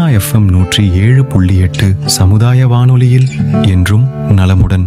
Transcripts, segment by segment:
FM நூற்றி ஏழு புள்ளி எட்டு சமுதாய வானொலியில் என்றும் நலமுடன்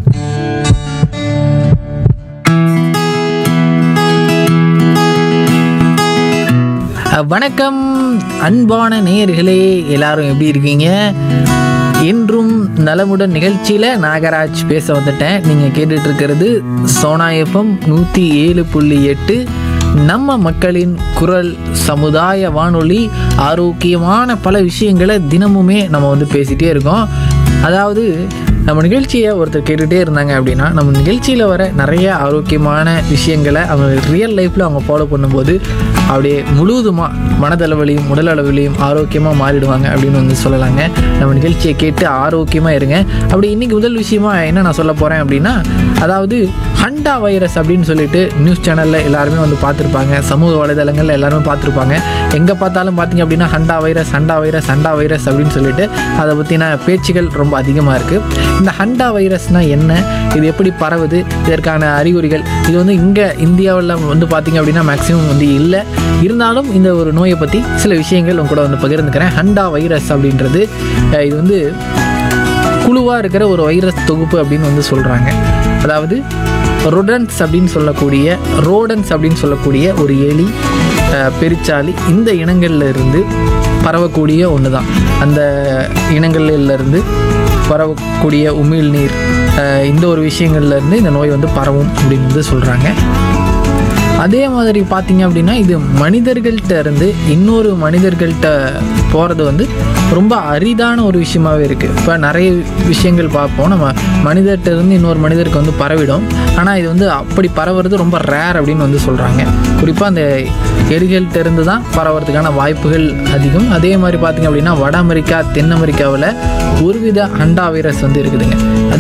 அஹ், வணக்கம் அன்பான நேயர்களே எல்லாரும் எப்படி இருக்கீங்க இன்றும் நலமுடன் நிகழ்ச்சியில் நாகராஜ் பேச வந்துட்டேன் நீங்கள் கேட்டுட்டு இருக்கிறது சோனா எஃப்எம் நூற்றி ஏழு புள்ளி எட்டு நம்ம மக்களின் குரல் சமுதாய வானொலி ஆரோக்கியமான பல விஷயங்களை தினமுமே நம்ம வந்து பேசிகிட்டே இருக்கோம் அதாவது நம்ம நிகழ்ச்சியை ஒருத்தர் கேட்டுகிட்டே இருந்தாங்க அப்படின்னா நம்ம நிகழ்ச்சியில் வர நிறைய ஆரோக்கியமான விஷயங்களை அவங்க ரியல் லைஃப்பில் அவங்க ஃபாலோ பண்ணும்போது அப்படியே முழுவதுமாக மனதளவிலையும் உடல் அளவிலையும் ஆரோக்கியமாக மாறிடுவாங்க அப்படின்னு வந்து சொல்லலாங்க நம்ம நிகழ்ச்சியை கேட்டு ஆரோக்கியமாக இருங்க அப்படி இன்றைக்கி முதல் விஷயமா என்ன நான் சொல்ல போகிறேன் அப்படின்னா அதாவது ஹண்டா வைரஸ் அப்படின்னு சொல்லிட்டு நியூஸ் சேனலில் எல்லாருமே வந்து பார்த்துருப்பாங்க சமூக வலைதளங்களில் எல்லாருமே பார்த்துருப்பாங்க எங்கே பார்த்தாலும் பார்த்தீங்க அப்படின்னா hantavirus hantavirus hantavirus அப்படின்னு சொல்லிட்டு அதை பற்றின பேச்சுகள் ரொம்ப அதிகமாக இருக்குது இந்த ஹண்டா வைரஸ்னால் என்ன இது எப்படி பரவுது இதற்கான அறிகுறிகள் இது வந்து இங்கே இந்தியாவில் வந்து பார்த்தீங்க அப்படின்னா மேக்ஸிமம் வந்து இல்லை இருந்தாலும் இந்த ஒரு நோயை பற்றி சில விஷயங்கள் உங்க கூட வந்து பகிர்ந்துக்கிறேன் ஹண்டா வைரஸ் அப்படின்றது அஹ், இது வந்து குழுவாக இருக்கிற ஒரு வைரஸ் தொகுப்பு அப்படின்னு வந்து சொல்கிறாங்க அதாவது ரொடன்ஸ் அப்படின்னு சொல்லக்கூடிய ரோடன்ஸ் அப்படின்னு சொல்லக்கூடிய ஒரு எலி அஹ், பெருச்சாளி இந்த இனங்கள்ல இருந்து பரவக்கூடிய ஒன்று தான் அந்த இனங்கள்ல இருந்து பரவக்கூடிய உமிழ்நீர் அஹ், இந்த ஒரு விஷயங்கள்ல இருந்து இந்த நோய் வந்து பரவும் அப்படின்னு வந்து சொல்கிறாங்க அதே மாதிரி பார்த்தீங்க அப்படின்னா இது மனிதர்கள்ட்ட இருந்து இன்னொரு மனிதர்கள்ட்ட போகிறது வந்து ரொம்ப அரிதான ஒரு விஷயமாவே இருக்குது இப்போ நிறைய விஷயங்கள் பார்ப்போம் நம்ம மனிதர்கிட்ட இருந்து இன்னொரு மனிதருக்கு வந்து பரவிடும் ஆனால் இது வந்து அப்படி பரவுறது ரொம்ப ரேர் அப்படின்னு வந்து சொல்கிறாங்க குறிப்பாக அந்த எலிகள்கிட்ட இருந்து தான் பரவறதுக்கான வாய்ப்புகள் அதிகம் அதே மாதிரி பார்த்தீங்க அப்படின்னா வட அமெரிக்கா தென் அமெரிக்காவில் ஒருவித அண்டா வைரஸ் வந்து இருக்குதுங்க அதே